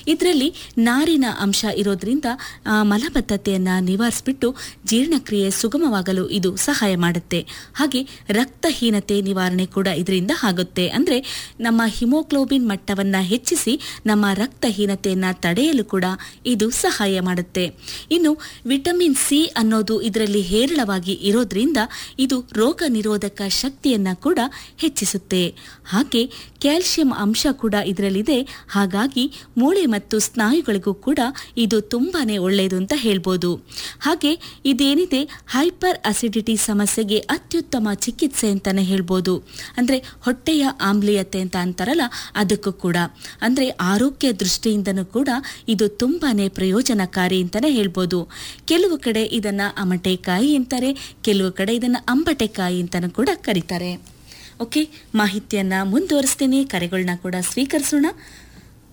ಇದರಲ್ಲಿ ನಾರಿನ ಅಂಶ ಇರೋದ್ರಿಂದ ಆ, ಮಲಬದ್ಧತೆಯನ್ನು ನಿವಾರಿಸಿಬಿಟ್ಟು ಜೀರ್ಣಕ್ರಿಯೆ ಸುಗಮವಾಗಲು ಇದು ಸಹಾಯ ಮಾಡುತ್ತೆ ಹಾಗೆ ರಕ್ತಹೀನತೆ ನಿವಾರಣೆ ಕೂಡ ಇದರಿಂದ ಆಗುತ್ತೆ ಅಂದರೆ ನಮ್ಮ ಹಿಮೋಗ್ಲೋಬಿನ್ ಮಟ್ಟವನ್ನು ಹೆಚ್ಚಿಸಿ ನಮ್ಮ ರಕ್ತಹೀನತೆಯನ್ನು ತಡೆಯಲು ಕೂಡ ಇದು ಸಹಾಯ ಮಾಡುತ್ತೆ ಇನ್ನು ವಿಟಮಿನ್ ಸಿ ಅನ್ನೋದು ಇದರಲ್ಲಿ ಹೇರಳವಾಗಿ ಇರೋದ್ರಿಂದ ಇದು ರೋಗ ನಿರೋಧಕ ಶಕ್ತಿಯನ್ನ ಕೂಡ ಹೆಚ್ಚಿಸುತ್ತೆ ಹಾಗೆ ಕ್ಯಾಲ್ಸಿಯಂ ಅಂಶ ಕೂಡ ಇದರಲ್ಲಿದೆ ಹಾಗಾಗಿ ಮೂಳೆ ಮತ್ತು ಸ್ನಾಯುಗಳಿಗೂ ಕೂಡ ಇದು ತುಂಬಾನೇ ಒಳ್ಳೆಯದು ಅಂತ ಹೇಳ್ಬೋದು ಹಾಗೆ ಇದೇನಿದೆ ಹೈಪರ್ ಅಸಿಡಿಟಿ ಸಮಸ್ಯೆಗೆ ಅತ್ಯುತ್ತಮ ಚಿಕಿತ್ಸೆ ಅಂತಾನೆ ಹೇಳ್ಬೋದು ಅಂದ್ರೆ ಹೊಟ್ಟೆಯ ಆಮ್ಲೀಯತೆ ಅಂತ ಅಂತಾರಲ್ಲ ಅದಕ್ಕೂ ಕೂಡ ಅಂದ್ರೆ ಆರೋಗ್ಯ ದೃಷ್ಟಿಯಿಂದನೂ ಕೂಡ ಇದು ತುಂಬಾನೇ ಪ್ರಯೋಜನಕಾರಿ ಅಂತಾನೆ ಹೇಳ್ಬೋದು ಕೆಲವು ಕಡೆ ಇದನ್ನ ಅಮಟೆಕಾಯಿ ಅಂತಾರೆ ಕೆಲವು ಕಡೆ ಇದನ್ನ ಅಂಬಟೆಕಾಯಿ ಅಂತಾನೂ ಕೂಡ ಕರೀತಾರೆ ಓಕೆ ಮಾಹಿತಿಯನ್ನ ಮುಂದುವರಿಸ್ತೇನೆ ಕರೆಗಳನ್ನ ಕೂಡ ಸ್ವೀಕರಿಸೋಣ